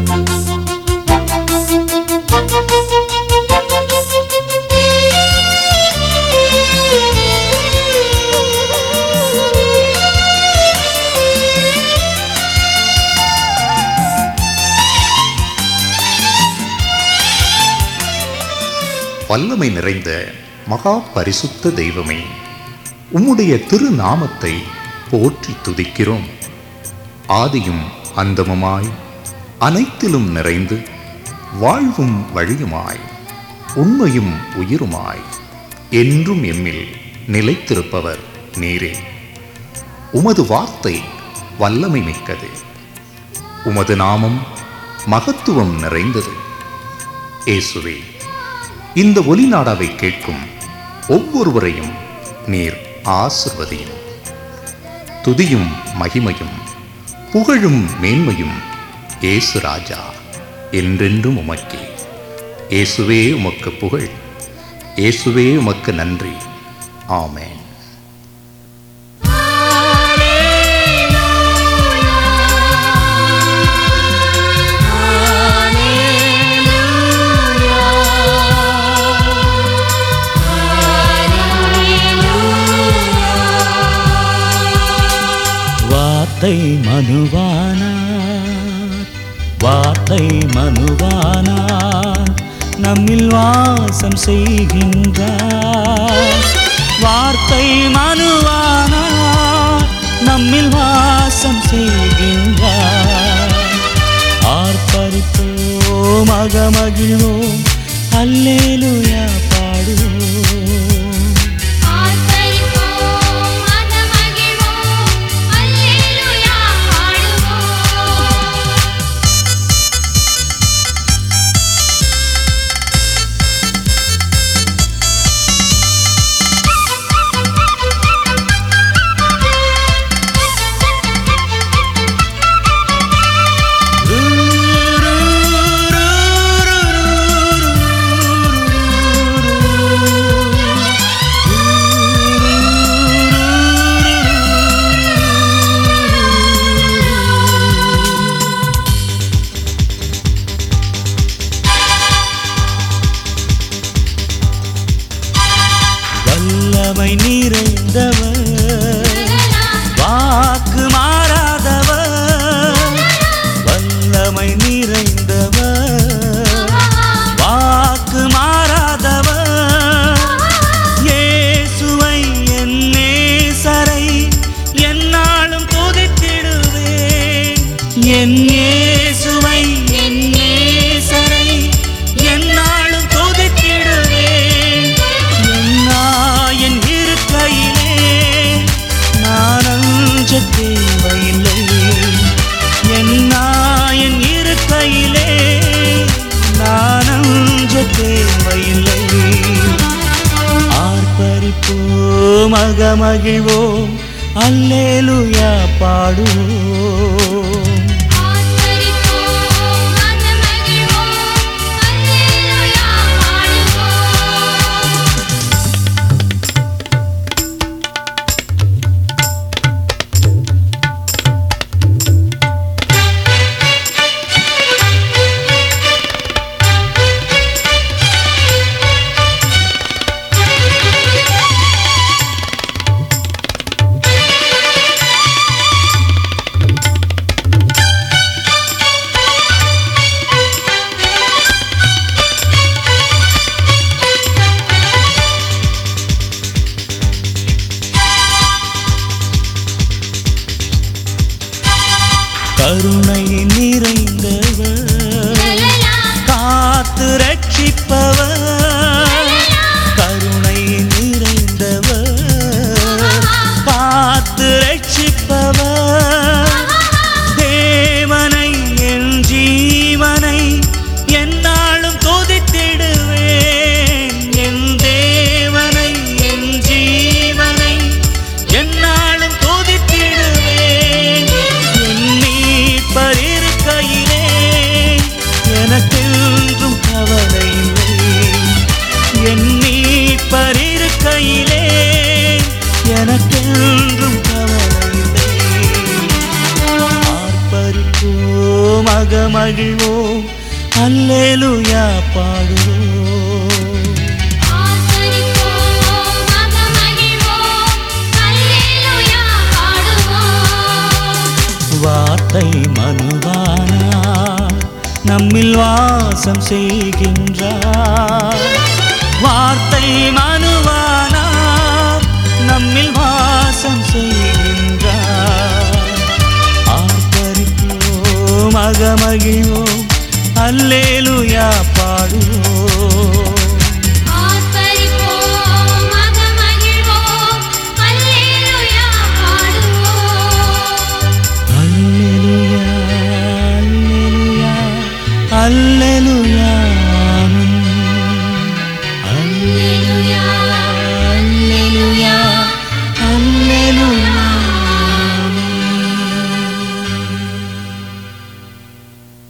வல்லமை நிறைந்த மகா பரிசுத்த தெய்வமே உம்முடைய திருநாமத்தை போற்றி துதிக்கிறோம் ஆதியும் அந்தமுமாய் அனைத்திலும் நிறைந்து வாழ்வும் வழியுமாய் உண்மையும் உயிருமாய் என்றும் எம்மில் நிலைத்திருப்பவர் நீரே உமது வார்த்தை வல்லமை மிக்கது உமது நாமம் மகத்துவம் நிறைந்தது இயேசுவே இந்த ஒலிநாடாவை கேட்கும் ஒவ்வொருவரையும் நீர் ஆசிர்வதியும் துதியும் மகிமையும் புகழும் மேன்மையும் இயேசு ராஜா என்றென்றும் உமக்கே இயேசுவே உமக்கு புகழ் இயேசுவே உமக்கு நன்றி ஆமென் வார்த்தை மனுவானா வார்த்தை மனுவானா நம்மில் வாசம் செய்கின்றார் வார்த்தை மனுவானா நம்மில் வாசம் செய்கின்றார் ஆர்ப்பரிப்போம் அகமகிழ்வோம் அல்லேலுயா பாடுவோம் ஆர்ப்பரிப்போம் மனமகிழ்வோம் அல்லேலூயா பாடுவோம் வல்லமை நிறைந்தவர் வாக்கு மாறாதவர் வல்லமை நிறைந்தவர் வாக்கு மாறாதவர் இயேசுவை என் நேசரை என்னாலும் துதித்திடுவேன் என் இயேசுவை என் நேசரை என்னாலும் துதித்திடுவேன் என்னா என் இருக்கையிலே நான் அஞ்ச தேவையில்லை என்னா என் இருக்கையிலே நான் அஞ்ச தேவையில்லை ஆர்ப்பரிப்போம் அகமகிழ்வோம் அல்லேலுயா பாடுவோம் ஆர்ப்பரிப்போம் மனமகிழ்வோம் அல்லேலூயா பாடுவோம் ஆ மகிழ்வோம் அல்லேலுயா பாடுவோம் ஆசரிப்போம் மகமகிழ்வோம் அல்லேலூயா பாடுவோம் வார்த்தை மனுவானா நம்மில் வாசம் செய்கின்றார் வார்த்தை மனுவானா நம்மில் வாசம் செய்கின்றார் ஆர்ப்பரிப்போம் அகமகிழ்வோம் அல்லேலுயா பாடுவோம் ஆசரிப்போம் மகமகிழ்வோம் அல்லேலூயா பாடுவோம் அல்லேலுயா அல்லேலுயா அல்லேலுயா